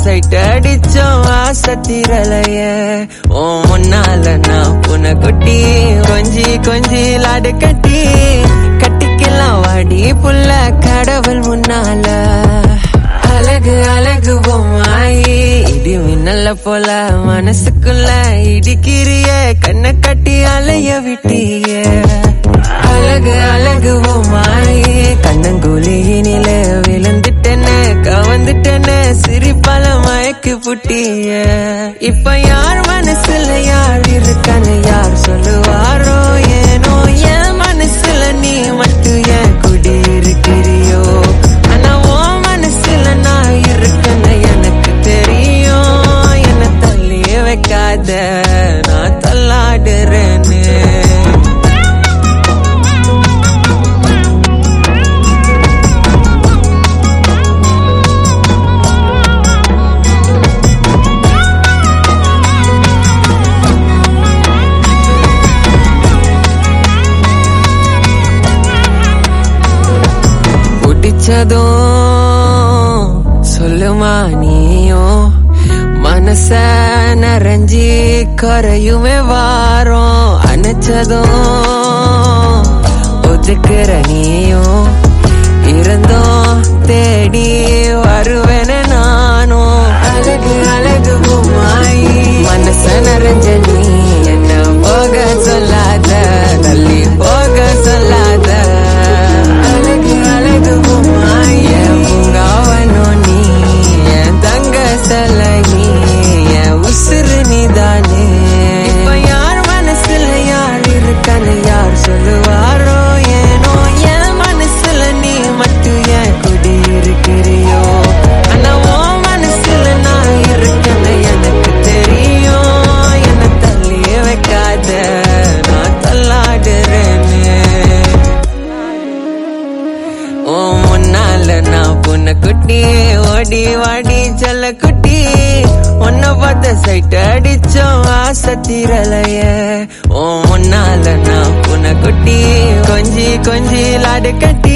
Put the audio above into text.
side அடிச்சோம் ஆசை தீரலைய ஓ முன்னால நான் புன குட்டி கொஞ்சி கொஞ்சி லாடு கட்டி கட்டிக்கலாம் வாடி புள்ள கடவுள் முன்னால அழகு அழகு பொம்மாயி இடி மின்னல போல மனசுக்குள்ள இடிக்கிறிய கண்ணை கட்டி அலைய விட்டிய அழகு அழகு பொம்மாயி கண்ணங்குழியினில விழுந்துட்டேன்னு கவந்துட்டேன்னு சிரிப்பால மயக்கு புட்டிய இப்ப யார் மனசுல யார் இருக்கான்னு யார் சொல்லுவாரோ ஏனோ என் மனசுல நீ மட்டும் ஏன் குடி இருக்கிறியோ ஆனா உன் மனசுல நான் இருக்கேன்னு எனக்கு தெரியும் என்ன தள்ளி வைக்காத நான் தள்ளாடுறேன்னு பிடிச்சதும் சொல்லுமா நீயும் மனச நிறைஞ்சி குறையுமே வாரம் அணைச்சதும் ஒதுக்குற நீயும் இருந்தோம் தேடி வருவேன நானும் அழகு அழகு பூமாயி மனச நிறைஞ்ச நீ என்ன போக சொல்லாத தள்ளி போக சொல்லாத அழகு அழகு பூமாயி என் பூங்காவனோ நீ என் தங்க சலை நீ என் உசுறு நீதானே இப்ப யார் மனசுல யார் இருக்கான்னு யார் சொல்லுவாரோ ஏனோ என் மனசுல நீ மட்டும் ஏன் குடி இருக்கிறியோ ஆனா உன் மனசுல நான் இருக்கேன்னு எனக்கு தெரியும் என்ன தள்ளி வைக்காத நான் தள்ளாடுறேன்னு ஓ முன்னால நான் புண்ண குட்டி ஓடி வாடி செல்ல குட்டி உன்னை பார்த்த சைட் அடிச்சோம் ஆசை தீரலைய ஓ முன்னால நான் புண்ண குட்டி கொஞ்சி கொஞ்சி லாடு கட்டி